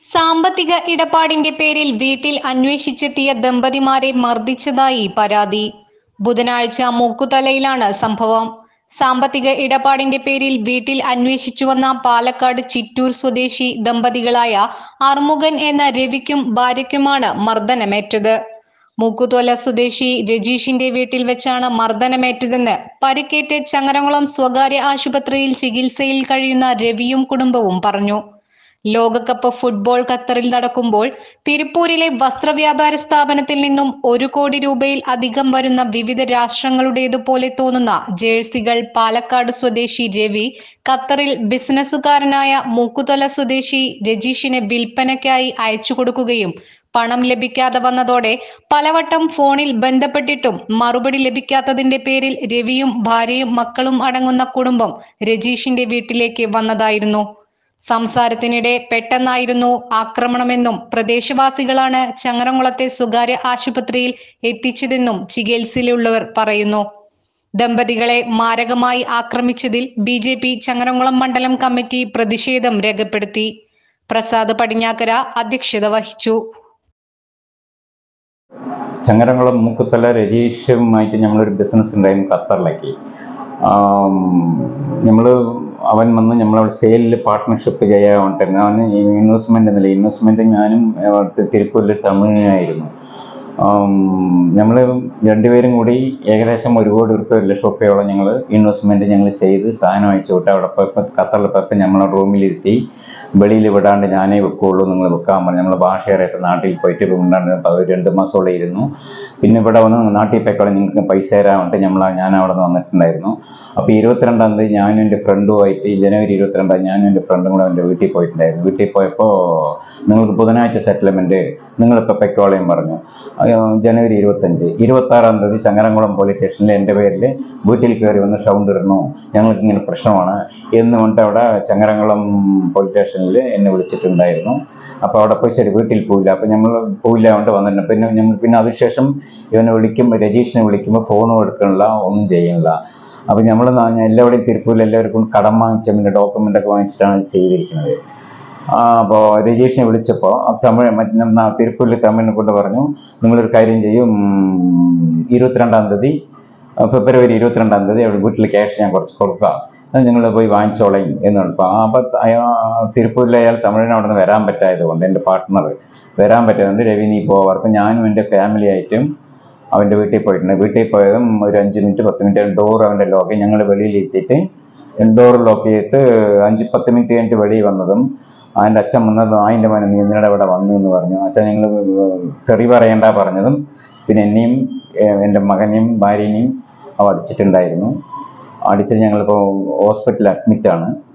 സാമ്പത്തിക ഇടപാടിന്റെ പേരിൽ വീട്ടിൽ അന്വേഷിച്ചെത്തിയ ദമ്പതിമാരെ മർദ്ദിച്ചതായി പരാതി ബുധനാഴ്ച മൂക്കുതലയിലാണ് സംഭവം സാമ്പത്തിക ഇടപാടിന്റെ പേരിൽ വീട്ടിൽ അന്വേഷിച്ചു വന്ന പാലക്കാട് ചിറ്റൂർ സ്വദേശി ദമ്പതികളായ അർമുഖൻ എന്ന രവിക്കും ഭാര്യയ്ക്കുമാണ് മർദ്ദനമേറ്റത് മൂക്കുതോല സ്വദേശി രജീഷിന്റെ വീട്ടിൽ വെച്ചാണ് മർദ്ദനമേറ്റതെന്ന് പരിക്കേറ്റ് ചങ്ങരംകുളം സ്വകാര്യ ആശുപത്രിയിൽ ചികിത്സയിൽ കഴിയുന്ന രവിയും കുടുംബവും പറഞ്ഞു ലോകകപ്പ് ഫുട്ബോൾ ഖത്തറിൽ നടക്കുമ്പോൾ തിരുപ്പൂരിലെ വസ്ത്രവ്യാപാര സ്ഥാപനത്തിൽ നിന്നും ഒരു കോടി രൂപയിൽ അധികം വരുന്ന വിവിധ രാഷ്ട്രങ്ങളുടേതുപോലെ തോന്നുന്ന ജേഴ്സികൾ പാലക്കാട് സ്വദേശി രവി ഖത്തറിൽ ബിസിനസ്സുകാരനായ മൂക്കുതല സ്വദേശി രജീഷിന് വിൽപ്പനയ്ക്കായി അയച്ചു കൊടുക്കുകയും പണം ലഭിക്കാതെ വന്നതോടെ പലവട്ടം ഫോണിൽ ബന്ധപ്പെട്ടിട്ടും മറുപടി ലഭിക്കാത്തതിന്റെ പേരിൽ രവിയും ഭാര്യയും മക്കളും അടങ്ങുന്ന കുടുംബം രജീഷിന്റെ വീട്ടിലേക്ക് വന്നതായിരുന്നു സംസാരത്തിനിടെ പെട്ടെന്നായിരുന്നു ആക്രമണമെന്നും പ്രദേശവാസികളാണ് ചങ്ങരംകുളത്തെ സ്വകാര്യ ആശുപത്രിയിൽ എത്തിച്ചതെന്നും ചികിത്സയിലുള്ളവർ പറയുന്നു ദമ്പതികളെ മാരകമായി ആക്രമിച്ചതിൽ ബി ജെ പി ചങ്ങരംകുളം മണ്ഡലം കമ്മിറ്റി പ്രതിഷേധം രേഖപ്പെടുത്തി പ്രസാദ് പടിഞ്ഞാക്കര അധ്യക്ഷത വഹിച്ചു ചങ്ങരംകുളം മൂക്കുത്തല രജീഷുമായിട്ട് ഞങ്ങളൊരു ബിസിനസ് ഉണ്ടായിരുന്നു ഖത്തറിലേക്ക് നമ്മൾ അവൻ വന്ന് നമ്മളവിടെ സെയിലിൽ പാർട്ട്ണർഷിപ്പ് ചെയ്യാൻ വേണ്ടിയിരുന്നു അവന് ഇൻവെസ്റ്റ്മെൻ്റ് എന്നില്ല ഇൻവെസ്റ്റ്മെൻറ്റ് ഞാനും അവിടുത്തെ തിരുപ്പൂരിൽ തമിഴിനായിരുന്നു നമ്മൾ രണ്ടുപേരും കൂടി ഏകദേശം ഒരു കോടി ഉറുപ്പ്യ ഒരു ലക്ഷം ഉറുപ്പ്യോളം ഞങ്ങൾ ഇൻവെസ്റ്റ്മെൻറ്റ് ഞങ്ങൾ ചെയ്ത് സാധനം അയച്ചു വിട്ട് അവിടെ പോയപ്പോൾ ഖത്തറിൽ പോയപ്പോൾ നമ്മളെ റൂമിലിരുത്തി വെളിയിൽ വിടാണ്ട് ഞാനേ വെക്കുള്ളൂ നിങ്ങൾ വെക്കാൻ പറഞ്ഞു നമ്മൾ ഭാഷയായിട്ട് നാട്ടിൽ പോയിട്ട് ഉണ്ടാണ്ട് ഒരു രണ്ട് മാസത്തോടെ ഇരുന്നു പിന്നെ ഇവിടെ വന്ന് നാട്ടിൽ പോയിക്കോളെ നിങ്ങൾക്ക് പൈസ തരാൻ നമ്മൾ ഞാൻ അവിടെ നിന്ന് വന്നിട്ടുണ്ടായിരുന്നു അപ്പോൾ ഇരുപത്തിരണ്ടാം തീയതി ഞാനും എൻ്റെ ഫ്രണ്ടുമായിട്ട് ജനുവരി ഇരുപത്തിരണ്ടാം ഞാനും എൻ്റെ ഫ്രണ്ടും കൂടെ എൻ്റെ വീട്ടിൽ പോയിട്ടുണ്ടായിരുന്നു വീട്ടിൽ പോയപ്പോൾ നിങ്ങൾക്ക് ബുധനാഴ്ച സെറ്റിൽമെൻറ്റ് നിങ്ങളിപ്പോൾ പെക്കോളയും പറഞ്ഞു ജനുവരി ഇരുപത്തഞ്ച് ഇരുപത്താറാം തീയതി ചങ്ങരംകുളം പോലീസ് സ്റ്റേഷനിൽ എൻ്റെ പേരിൽ വീട്ടിൽ കയറി വന്ന് സൗണ്ട് ഇടുന്നു ഞങ്ങൾക്ക് ഇങ്ങനെ പ്രശ്നമാണ് എന്ന് പറഞ്ഞിട്ട് അവിടെ ചങ്ങരംകുളം പോലീസ് സ്റ്റേഷനിൽ എന്നെ വിളിച്ചിട്ടുണ്ടായിരുന്നു അപ്പോൾ അവിടെ പോയി ശരി വീട്ടിൽ പോയില്ല അപ്പോൾ നമ്മൾ പോയില്ല കൊണ്ട് വന്നിട്ടുണ്ട് പിന്നെ നമ്മൾ പിന്നെ അതിനുശേഷം ഇവനെ വിളിക്കുമ്പോൾ രജീഷിനെ വിളിക്കുമ്പോൾ ഫോണും എടുക്കണില്ല ഒന്നും ചെയ്യണില്ല അപ്പോൾ നമ്മൾ എല്ലാവരുടെയും തിരുപ്പൂരിൽ എല്ലാവർക്കും കടം വാങ്ങിച്ച പിന്നെ ഡോക്യുമെൻ്റ് ഒക്കെ വാങ്ങിച്ചിട്ടാണ് ചെയ്തിരിക്കുന്നത് അപ്പോൾ രജീഷിനെ വിളിച്ചപ്പോൾ തമിഴ് മറ്റേ തിരുപ്പൂരിൽ തമിഴിനെ കൊണ്ട് പറഞ്ഞു നിങ്ങളൊരു കാര്യം ചെയ്യും ഇരുപത്തിരണ്ടാം തീയതി ഫെബ്രുവരി ഇരുപത്തിരണ്ടാം തീയതി അവിടെ വീട്ടിൽ ക്യാഷ് ഞാൻ കുറച്ച് കൊടുക്കാം അത് നിങ്ങൾ പോയി വാങ്ങിച്ചോളയും എന്ന് പറഞ്ഞു അപ്പോൾ അയാൾ തിരുപ്പൂരിൽ അയാൾ തമിഴിന് അവിടെ നിന്ന് വരാൻ പറ്റായത് കൊണ്ട് എൻ്റെ പാർട്ട്ണർ വരാൻ പറ്റാത്തതുകൊണ്ട് രവി നീ പോവാർ അപ്പം ഞാനും എൻ്റെ ഫാമിലി ആയിട്ടും അവൻ്റെ വീട്ടിൽ പോയിട്ടുണ്ട് വീട്ടിൽ പോയതും ഒരു അഞ്ച് മിനിറ്റ് പത്ത് മിനിറ്റ് ഡോർ അവൻ്റെ ലോക്ക് ഞങ്ങൾ വെളിയിൽ എത്തിയിട്ട് ഡോർ ലോക്ക് ചെയ്തിട്ട് അഞ്ച് പത്ത് മിനിറ്റ് കഴിഞ്ഞിട്ട് വെളിയിൽ വന്നതും അതിൻ്റെ അച്ഛൻ വന്നത് അതിൻ്റെ മോനെ നീ എന്തിനാടെ ഇവിടെ വന്നു എന്ന് പറഞ്ഞു അച്ഛൻ ഞങ്ങൾ തെറി പറയണ്ട പറഞ്ഞതും പിന്നെ എന്നെയും എൻ്റെ മകനെയും ഭാര്യനെയും അവ അടിച്ചിട്ടുണ്ടായിരുന്നു അടിച്ചിട്ട് ഞങ്ങളിപ്പോൾ ഹോസ്പിറ്റലിൽ അഡ്മിറ്റാണ്